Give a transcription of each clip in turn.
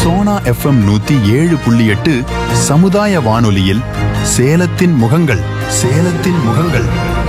Sona FM நூத்தி ஏழு புள்ளி எட்டு சமுதாய வானொலியில் சேலத்தின் முகங்கள் சேலத்தின் முகங்கள்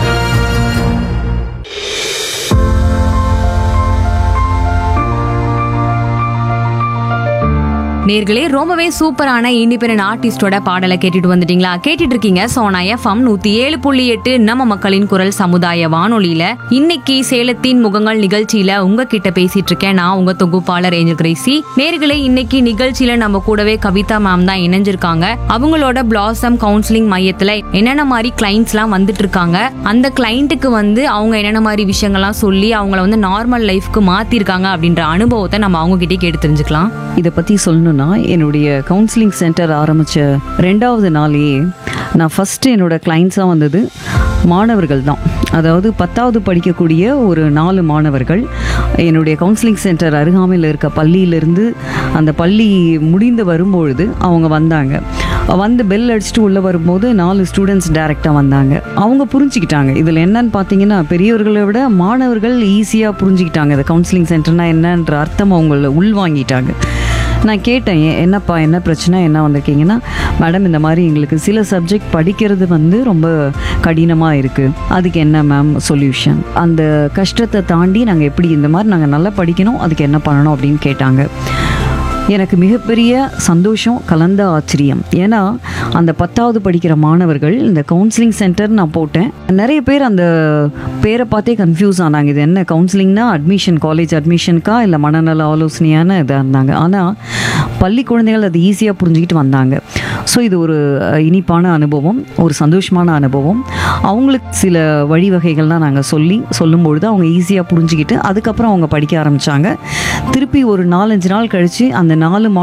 நேர்களே ரொம்பவே சூப்பரான இண்டிபெண்டன்ட் ஆர்டிஸ்டோட பாடலை கேட்டுட்டு வந்துட்டீங்களா கேட்டுட்டு இருக்கீங்க சோனா எஃப்எம் நூத்தி ஏழு புள்ளி எட்டு நம்ம மக்களின் குரல் சமுதாய வானொலியில இன்னைக்கு சேலத்தின் முகங்கள் நிகழ்ச்சியில உங்ககிட்ட பேசிட்டு இருக்கேன் நான் உங்க தொகுப்பாளர் ஏஞ்சல் கிரேசி நேர்களே இன்னைக்கு நிகழ்ச்சியில நம்ம கூடவே கவிதா மேம் தான் இணைஞ்சிருக்காங்க அவங்களோட பிளாசம் கவுன்சிலிங் மையத்துல என்னென்ன மாதிரி கிளைண்ட்ஸ் எல்லாம் வந்துட்டு இருக்காங்க அந்த கிளைண்ட்டுக்கு வந்து அவங்க என்னென்ன மாதிரி விஷயங்கள்லாம் சொல்லி அவங்கள வந்து நார்மல் லைஃப்க்கு மாத்திருக்காங்க அப்படின்ற அனுபவத்தை நம்ம அவங்க கிட்டே கேட்டு தெரிஞ்சுக்கலாம் இதை பற்றி சொல்லணும்னா என்னுடைய கவுன்சிலிங் சென்டர் ஆரம்பித்த ரெண்டாவது நாளையே நான் ஃபஸ்ட்டு என்னோட கிளைண்ட்ஸாக வந்தது மாணவர்கள் தான் அதாவது பத்தாவது படிக்கக்கூடிய ஒரு நாலு மாணவர்கள் என்னுடைய கவுன்சிலிங் சென்டர் அருகாமையில் இருக்க பள்ளியிலிருந்து அந்த பள்ளி முடிந்து வரும்பொழுது அவங்க வந்தாங்க வந்து பெல் அடிச்சுட்டு உள்ளே வரும்போது நாலு ஸ்டூடெண்ட்ஸ் டைரெக்டாக வந்தாங்க அவங்க புரிஞ்சுக்கிட்டாங்க இதில் என்னன்னு பார்த்தீங்கன்னா பெரியவர்களை விட மாணவர்கள் ஈஸியாக புரிஞ்சுக்கிட்டாங்க இந்த கவுன்சிலிங் சென்டர்னா என்னன்ற அர்த்தம் அவங்கள உள்வாங்கிட்டாங்க நான் கேட்டேன் "ஏ- என்னப்பா என்ன பிரச்சனை என்ன வந்திருக்கீங்கன்னா மேடம் இந்த மாதிரி எங்களுக்கு சில சப்ஜெக்ட் படிக்கிறது வந்து ரொம்ப கடினமாக இருக்குது அதுக்கு என்ன மேம் சொல்யூஷன் அந்த கஷ்டத்தை தாண்டி நாங்கள் எப்படி இந்த மாதிரி நாங்கள் நல்லா படிக்கணும் அதுக்கு என்ன பண்ணணும் அப்படின்னு கேட்டாங்க எனக்கு மிகப்பெரிய சந்தோஷம் கலந்த ஆச்சரியம் ஏன்னா அந்த பத்தாவது படிக்கிற மாணவர்கள் இந்த கவுன்சிலிங் சென்டர் நான் போட்டேன் நிறைய பேர் அந்த பேரை பார்த்தே கன்ஃபியூஸ் ஆனாங்க இது என்ன கவுன்சிலிங்னா அட்மிஷன் காலேஜ் அட்மிஷனுக்கா இல்லை மனநல ஆலோசனையான இதாக இருந்தாங்க ஆனால் பள்ளி குழந்தைகள் அது ஈஸியாக புரிஞ்சுக்கிட்டு வந்தாங்க ஸோ இது ஒரு அஹ், இனிப்பான அனுபவம் ஒரு சந்தோஷமான அனுபவம் அவங்களுக்கு சில வழிவகைகள்லாம் நாங்கள் சொல்லி சொல்லும்பொழுது அவங்க ஈஸியாக புரிஞ்சுக்கிட்டு அதுக்கப்புறம் அவங்க படிக்க ஆரம்பித்தாங்க திருப்பி ஒரு நாலஞ்சு நாள் கழித்து அந்த நாலு மா